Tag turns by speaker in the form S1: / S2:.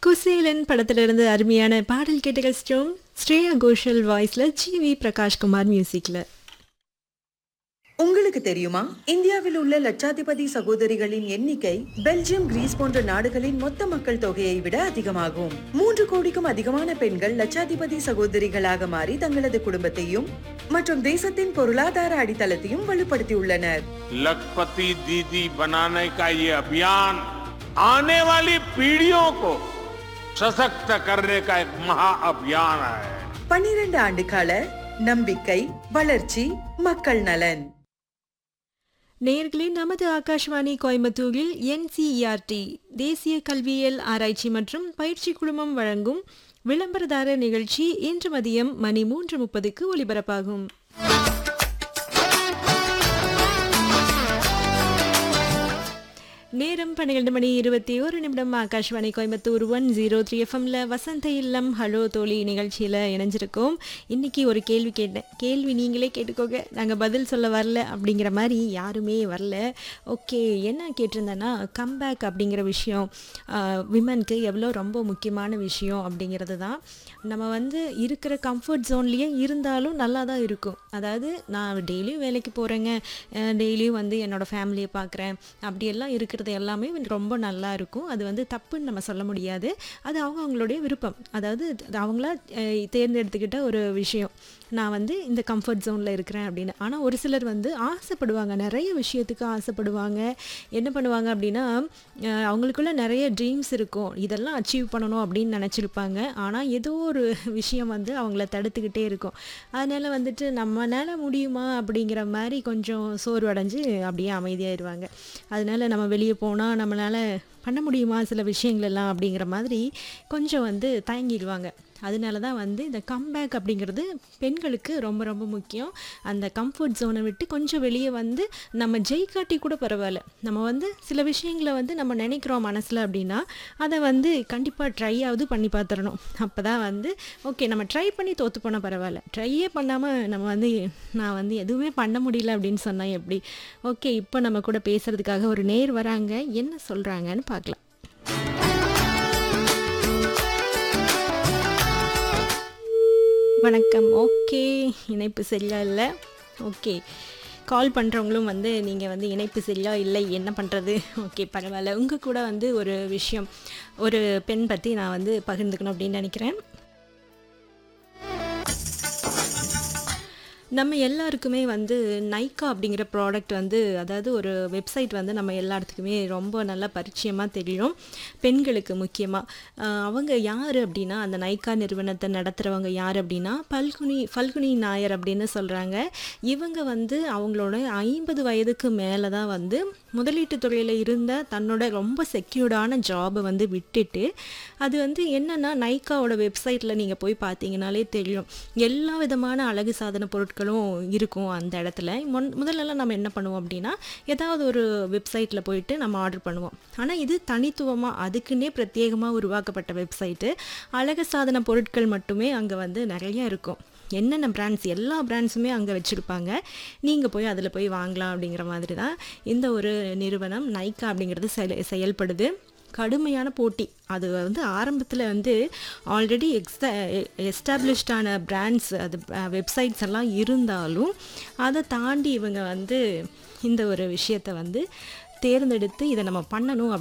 S1: குசேலன் படத்திலிருந்து அருமையான பாடல் கேட்டு கழிச்சிட்டோம் ஸ்ரேயா கோஷல் வாய்ஸ்ல ஜி வி பிரகாஷ்குமார் மியூசிக்ல
S2: உங்களுக்கு தெரியுமா இந்தியாவில் உள்ள லட்சாதிபதி சகோதரிகளின் எண்ணிக்கை பெல்ஜியம் கிரீஸ் போன்ற நாடுகளின் மொத்த மக்கள் தொகையை விட அதிகமாகும் மூன்று கோடிக்கும் அதிகமான பெண்கள் லட்சாதிபதி சகோதரிகளாக மாறி தங்களது குடும்பத்தையும் மற்றும் தேசத்தின் பொருளாதார அடித்தளத்தையும் வலுப்படுத்தியுள்ளனர்
S3: लखपति दीदी बनाने का ये अभियान आने वाली पीढ़ियों को सशक्त करने का एक महाअभियान है
S2: பன்னிரண்டு ஆண்டு கால நம்பிக்கை வளர்ச்சி மக்கள் நலன்
S1: நேயர்களே நமது ஆகாஷ்வாணி கோயம்புத்தூரில் என்சிஇஆர்டி தேசிய கல்வியியல் ஆராய்ச்சி மற்றும் பயிற்சி குழுமம் வழங்கும் விளம்பரதார நிகழ்ச்சி இன்று மதியம் மணி மூன்று முப்பதுக்கு ஒலிபரப்பாகும் நேரம் பன்னிரண்டு மணி இருபத்தி ஒரு நிமிடம் Akashvani Coimbatore one zero three எஃப்எம்ல வசந்த இல்லம் ஹலோ தோழி நிகழ்ச்சியில் இணைஞ்சிருக்கோம் இன்னைக்கு ஒரு கேள்வி கேட்டேன் கேள்வி நீங்களே கேட்டுக்கோங்க நாங்கள் பதில் சொல்ல வரல அப்படிங்கிற மாதிரி யாருமே வரல ஓகே என்ன கேட்டிருந்தேன்னா கம்பேக் அப்படிங்கிற விஷயம் விமனுக்கு எவ்வளோ ரொம்ப முக்கியமான விஷயம் அப்படிங்கிறது தான் நம்ம வந்து இருக்கிற கம்ஃபர்ட் ஜோன்லேயே இருந்தாலும் நல்லா தான் இருக்கும் அதாவது நான் டெய்லியும் வேலைக்கு போகிறேங்க டெய்லியும் வந்து என்னோடய ஃபேமிலியை பார்க்குறேன் அப்படியெல்லாம் இருக்கிறது எல்லாமே வந்து ரொம்ப நல்லா இருக்கும் அது வந்து தப்புன்னு நம்ம சொல்ல முடியாது அது அவங்க அவங்களுடைய விருப்பம் அதாவது அது அவங்களா அஹ், தேர்ந்தெடுத்துக்கிட்ட ஒரு விஷயம் நான் வந்து இந்த கம்ஃபர்ட் ஜோனில் இருக்கிறேன் அப்படின்னு ஆனால் ஒரு சிலர் வந்து ஆசைப்படுவாங்க நிறைய விஷயத்துக்கு ஆசைப்படுவாங்க என்ன பண்ணுவாங்க அப்படின்னா அஹ், அவங்களுக்குள்ள நிறைய ட்ரீம்ஸ் இருக்கும் இதெல்லாம் அச்சீவ் பண்ணணும் அப்படின்னு நினச்சிருப்பாங்க ஆனால் ஏதோ ஒரு விஷயம் வந்து அவங்கள தடுத்துக்கிட்டே இருக்கும் அதனால் வந்துட்டு நம்மளால முடியுமா அப்படிங்கிற மாதிரி கொஞ்சம் சோர்வடைஞ்சு அப்படியே அமைதியாயிருவாங்க அதனால நம்ம வெளியே போனால் நம்மளால் பண்ண முடியுமா சில விஷயங்கள் எல்லாம் அப்படிங்கிற மாதிரி கொஞ்சம் வந்து தயங்கிடுவாங்க அதனால தான் வந்து இந்த கம்பேக் அப்படிங்கிறது பெண்களுக்கு ரொம்ப ரொம்ப முக்கியம் அந்த கம்ஃபர்ட் ஜோனை விட்டு கொஞ்சம் வெளியே வந்து நம்ம ஜெயிக்காட்டி கூட பரவாயில்ல நம்ம வந்து சில விஷயங்களை வந்து நம்ம நினைக்கிறோம் மனசில் அப்படின்னா அதை வந்து கண்டிப்பாக ட்ரை ஆகுது பண்ணி பார்த்துடணும் அப்போ தான் வந்து ஓகே நம்ம ட்ரை பண்ணி தோற்று போனால் பரவாயில்ல ட்ரையே பண்ணாமல் நம்ம வந்து நான் வந்து எதுவுமே பண்ண முடியல அப்படின்னு சொன்னால் எப்படி ஓகே இப்போ நம்ம கூட பேசுகிறதுக்காக ஒரு நேர் வராங்க என்ன சொல்கிறாங்கன்னு பார்க்கலாம் வணக்கம் ஓகே இணைப்பு சரியா இல்லை ஓகே கால் பண்ணுறவங்களும் வந்து நீங்கள் வந்து இணைப்பு சரியா இல்லை என்ன பண்ணுறது ஓகே பரவாயில்ல உங்கள் கூட வந்து ஒரு விஷயம் ஒரு பெண் பற்றி நான் வந்து பகிர்ந்துக்கணும் அப்படின்னு நினைக்கிறேன் நம்ம எல்லாருக்குமே வந்து நைக்கா அப்படிங்கிற ப்ராடக்ட் வந்து அதாவது ஒரு வெப்சைட் வந்து நம்ம எல்லாத்துக்குமே ரொம்ப நல்லா பரிச்சயமாக தெரியும் பெண்களுக்கு முக்கியமாக அவங்க யார் அப்படின்னா அந்த நைக்கா நிறுவனத்தை நடத்துகிறவங்க யார் அப்படின்னா பல்குனி பல்குனி நாயர் அப்படின்னு சொல்கிறாங்க இவங்க வந்து அவங்களோட ஐம்பது வயதுக்கு மேலே தான் வந்து முதலீட்டு துறையில் இருந்த தன்னோட ரொம்ப செக்யூர்டான ஜாபை வந்து விட்டுட்டு அது வந்து என்னென்னா நைக்காவோட வெப்சைட்டில் நீங்கள் போய் பார்த்தீங்கனாலே தெரியும் எல்லா விதமான அழகு சாதன பொருட்களும் இருக்கும் அந்த இடத்துல முன் முதல்லலாம் நம்ம என்ன பண்ணுவோம் அப்படின்னா ஏதாவது ஒரு வெப்சைட்டில் போயிட்டு நம்ம ஆர்டர் பண்ணுவோம் ஆனால் இது தனித்துவமாக அதுக்குன்னே பிரத்யேகமாக உருவாக்கப்பட்ட வெப்சைட்டு அழகு சாதன பொருட்கள் மட்டுமே அங்கே வந்து நிறைய இருக்கும் என்னென்ன பிராண்ட்ஸ் எல்லா பிராண்ட்ஸுமே அங்கே வச்சுருப்பாங்க நீங்கள் போய் அதில் போய் வாங்கலாம் அப்படிங்கிற மாதிரி தான் இந்த ஒரு நிறுவனம் நைக்கா அப்படிங்கிறது செயல் செயல்படுது கடுமையான போட்டி அது வந்து ஆரம்பத்தில் வந்து ஆல்ரெடி எக்ஸ்ட எஸ்டாப்ளிஷ்டான பிராண்ட்ஸ் அது வெப்சைட்ஸ் எல்லாம் இருந்தாலும் அதை தாண்டி இவங்க வந்து இந்த ஒரு விஷயத்தை வந்து தேர்ந்தெடுத்து இதை நம்ம பண்ணணும்